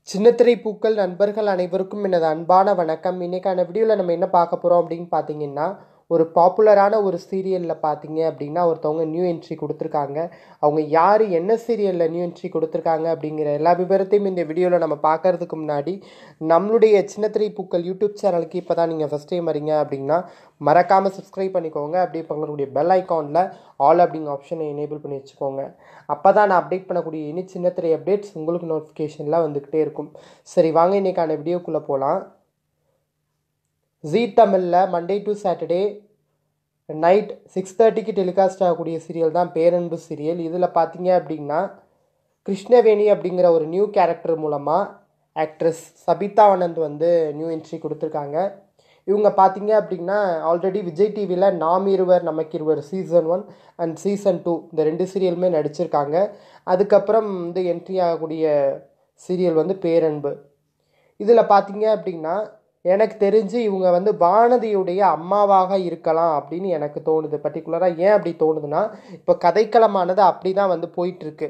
சின்னத்திரை பூக்கள் நண்பர்கள் அனைவருக்கும் எனது அன்பான வணக்கம் இன்றைக்கான வீடியோவில் நம்ம என்ன பார்க்க போகிறோம் அப்படின்னு பார்த்தீங்கன்னா ஒரு பாப்புலரான ஒரு சீரியலில் பார்த்தீங்க அப்படின்னா ஒருத்தவங்க நியூ என்ட்ரி கொடுத்துருக்காங்க அவங்க யார் என்ன சீரியலில் நியூ என்ட்ரி கொடுத்துருக்காங்க அப்படிங்கிற எல்லா விவரத்தையும் இந்த வீடியோவில் நம்ம பார்க்கறதுக்கு முன்னாடி நம்மளுடைய சின்னத்திரை பூக்கள் யூடியூப் சேனலுக்கு இப்போ தான் நீங்கள் ஃபஸ்ட் டைம் வரீங்க அப்படின்னா மறக்காமல் சப்ஸ்கிரைப் பண்ணிக்கோங்க அப்படியே பக்கக்கூடிய பெல் ஐக்கானில் ஆல் அப்படிங்கிற ஆப்ஷனை எனேபிள் பண்ணி வச்சுக்கோங்க அப்போ தான் நான் அப்டேட் பண்ணக்கூடிய இனி சின்னத்திரை அப்டேட்ஸ் உங்களுக்கு நோட்டிஃபிகேஷனில் வந்துக்கிட்டே இருக்கும் சரி வாங்க இன்றைக்கான வீடியோக்குள்ளே போகலாம் ஜீ தமிழில் Monday to Saturday night six தேர்ட்டிக்கு டெலிகாஸ்ட் ஆகக்கூடிய சீரியல் தான் பேரன்பு சீரியல் இதில் பார்த்தீங்க அப்படின்னா கிருஷ்ணவேணி அப்படிங்கிற ஒரு நியூ கேரக்டர் மூலமாக ஆக்ட்ரஸ் சபிதா ஆனந்த் வந்து நியூ என்ட்ரி கொடுத்துருக்காங்க இவங்க பார்த்தீங்க அப்படின்னா ஆல்ரெடி விஜய் டிவியில் நாம் Iruvar Namakku Iruvar season one and season two இந்த ரெண்டு சீரியலுமே நடிச்சிருக்காங்க அதுக்கப்புறம் வந்து என்ட்ரி ஆகக்கூடிய சீரியல் வந்து பேரன்பு இதில் பார்த்தீங்க அப்படின்னா எனக்கு தெரிஞ்சு இவங்க வந்து வானதியுடைய அம்மாவாக இருக்கலாம் அப்படின்னு எனக்கு தோணுது பர்டிகுலராக ஏன் அப்படி தோணுதுன்னா இப்போ கதைக்களமானது அப்படி தான் வந்து போயிட்டுருக்கு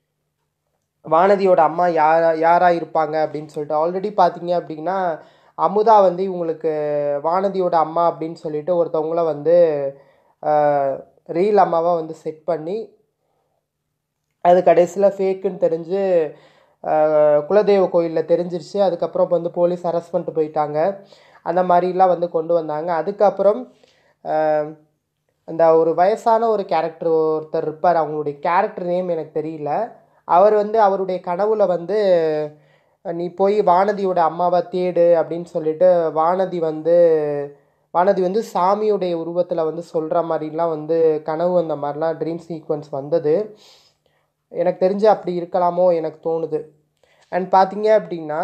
வானதியோட அம்மா யாரா யாராக இருப்பாங்க அப்படின்னு சொல்லிட்டு ஆல்ரெடி பார்த்தீங்க அப்படின்னா அமுதா வந்து இவங்களுக்கு வானதியோட அம்மா அப்படின்னு சொல்லிட்டு ஒருத்தவங்கள வந்து ரீல் அம்மாவாக வந்து செட் பண்ணி அது கடைசியில் ஃபேக்குன்னு தெரிஞ்சு குலதெய்வ கோயிலில் தெரிஞ்சிருச்சு அதுக்கப்புறம் வந்து போலீஸ் அரெஸ்ட் பண்ணிட்டு போயிட்டாங்க அந்த மாதிரிலாம் வந்து கொண்டு வந்தாங்க அதுக்கப்புறம் அந்த ஒரு வயசான ஒரு கேரக்டர் ஒருத்தர் இருப்பார் அவங்களுடைய கேரக்டர் நேம் எனக்கு தெரியல அவர் வந்து அவருடைய கனவுல வந்து நீ போய் வானதியோட அம்மாவை தேடு அப்படின்னு சொல்லிட்டு வானதி வந்து வானதி வந்து சாமியுடைய உருவத்தில் வந்து சொல்கிற மாதிரிலாம் வந்து கனவு அந்த மாதிரிலாம் ட்ரீம் சீக்வன்ஸ் வந்தது எனக்கு தெரிஞ்சு அப்படி இருக்கலாமோ எனக்கு தோணுது அண்ட் பார்த்தீங்க அப்படின்னா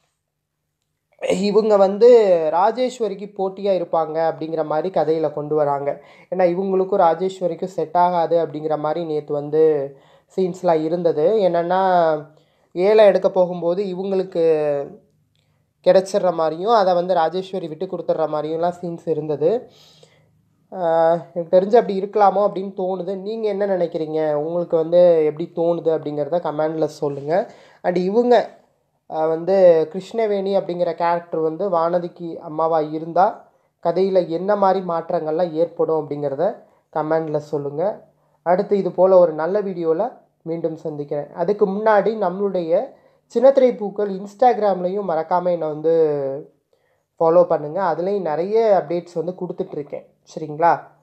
இவங்க வந்து ராஜேஸ்வரிக்கு போட்டியாக இருப்பாங்க அப்படிங்கிற மாதிரி கதையில் கொண்டு வராங்க ஏன்னா இவங்களுக்கும் ராஜேஸ்வரிக்கும் செட் ஆகாது அப்படிங்கிற மாதிரி நேற்று வந்து சீன்ஸ்லாம் இருந்தது என்னென்னா ஏழை எடுக்க போகும்போது இவங்களுக்கு கிடச்சிட்ற மாதிரியும் அதை வந்து ராஜேஸ்வரி விட்டு கொடுத்துட்ற மாதிரியும்லாம் சீன்ஸ் இருந்தது எனக்கு தெரிஞ்சு அப்படி இருக்கலாமோ அப்படின்னு தோணுது நீங்கள் என்ன நினைக்கிறீங்க உங்களுக்கு வந்து எப்படி தோணுது அப்படிங்கிறத கமெண்டில் சொல்லுங்கள் அண்ட் இவங்க வந்து கிருஷ்ணவேணி அப்படிங்கிற கேரக்டர் வந்து வானதிக்கு அம்மாவாக இருந்தால் கதையில் என்ன மாதிரி மாற்றங்கள்லாம் ஏற்படும் அப்படிங்கிறத கமெண்டில் சொல்லுங்கள் அடுத்து இது போல் ஒரு நல்ல வீடியோவில் மீண்டும் சந்திக்கிறேன் அதுக்கு முன்னாடி நம்மளுடைய சின்னத்திரை பூக்கள் இன்ஸ்டாகிராம்லேயும் மறக்காமல் என்னை வந்து ஃபாலோ பண்ணுங்கள் அதுலேயும் நிறைய அப்டேட்ஸ் வந்து கொடுத்துட்ருக்கேன் சரிங்களா